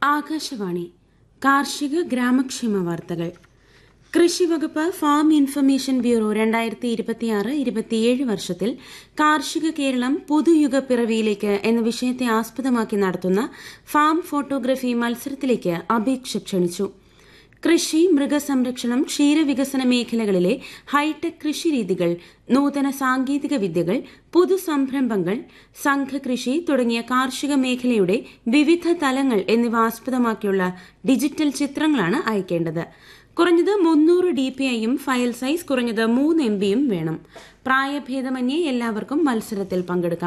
ആകാശവാണി കാർഷിക ഗ്രാമക്ഷേമ വാർത്തകൾ കൃഷി വകുപ്പ് ഫാം ഇൻഫർമേഷൻ ബ്യൂറോ രണ്ടായിരത്തി ഇരുപത്തിയാറ് ഇരുപത്തിയേഴ് വർഷത്തിൽ കാർഷിക കേരളം പുതുയുഗ പിറവിയിലേക്ക് എന്ന വിഷയത്തെ ആസ്പദമാക്കി നടത്തുന്ന ഫാം ഫോട്ടോഗ്രഫി മത്സരത്തിലേക്ക് അപേക്ഷ ക്ഷണിച്ചു കൃഷി മൃഗസംരക്ഷണം ക്ഷീരവികസന മേഖലകളിലെ ഹൈടെക് കൃഷിരീതികൾ നൂതന സാങ്കേതിക വിദ്യകൾ പുതുസംരംഭങ്ങൾ സംഘകൃഷി തുടങ്ങിയ കാർഷിക മേഖലയുടെ വിവിധ തലങ്ങൾ എന്നിവ ആസ്പദമാക്കിയുള്ള ഡിജിറ്റൽ ചിത്രങ്ങളാണ് അയക്കേണ്ടത് കുറഞ്ഞത് മുന്നൂറ് ഡി പി ഐയും ഫയൽ സൈസ് കുറഞ്ഞത് മൂന്ന് എം ബിയും വേണം പ്രായഭേദമന്യേ എല്ലാവർക്കും മത്സരത്തിൽ പങ്കെടുക്കാം